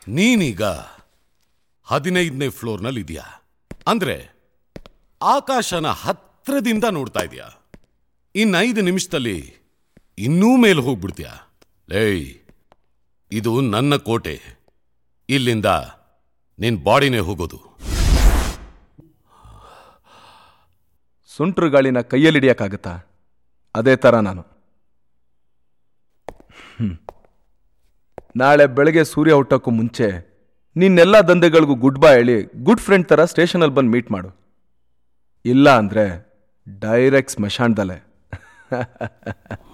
ನೀನೀಗ ಹದಿನೈದನೇ ಫ್ಲೋರ್ನಲ್ಲಿ ಇದೆಯಾ ಅಂದ್ರೆ ಆಕಾಶನ ಹತ್ರದಿಂದ ನೋಡ್ತಾ ಇದೆಯಾ ಇನ್ನೈದು ನಿಮಿಷದಲ್ಲಿ ಇನ್ನೂ ಮೇಲೆ ಹೋಗ್ಬಿಡ್ತೀಯಾ ಲೇಯ್ ಇದು ನನ್ನ ಕೋಟೆ ಇಲ್ಲಿಂದ ನಿನ್ ಬಾಡಿನೇ ಹೋಗೋದು ಸುಂಟ್ರು ಗಾಳಿನ ಕೈಯಲ್ಲಿ ಹಿಡಿಯಕ್ಕಾಗತ್ತಾ ಅದೇ ಥರ ನಾನು ಹ್ಮ್. ನಾಳೆ ಬೆಳಗ್ಗೆ ಸೂರ್ಯ ಹುಟ್ಟೋಕ್ಕೂ ಮುಂಚೆ ನಿನ್ನೆಲ್ಲ ದಂಧೆಗಳಿಗೂ ಗುಡ್ ಬೈ ಹೇಳಿ ಗುಡ್ ಫ್ರೆಂಡ್ ಥರ ಸ್ಟೇಷನಲ್ಲಿ ಬಂದು ಮೀಟ್ ಮಾಡು ಇಲ್ಲ ಅಂದರೆ ಡೈರೆಕ್ಟ್ ಸ್ಮಶಾನದಲ್ಲೇ